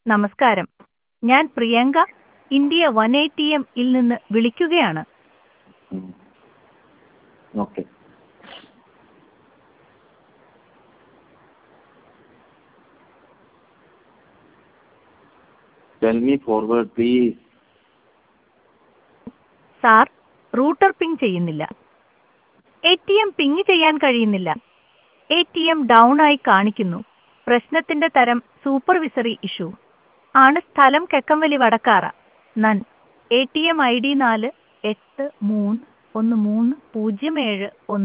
നമസ്കാരം ഞാൻ Priyanka India one eighty M ഇൽ നിന്ന് വിളിക്കുകയാണ് okay tell me forward please sir router ping ചെയ്യുന്നില്ല എ ടി എം പിങ് ചെയ്യാൻ കഴിയുന്നില്ല എ ടി എം ഡൗൺ ആയി കാണിക്കുന്നു പ്രശ്നത്തിന്റെ തരം സൂപ്പർവിസറി ഇഷ്യൂ ആണ് സ്ഥലം കെക്കംവലി വടക്കാറ നൻ A T M I D നാല് എട്ട് മൂന്ന് ഒന്ന് മൂന്ന് പൂജ്യം ഏഴ് ഒന്ന്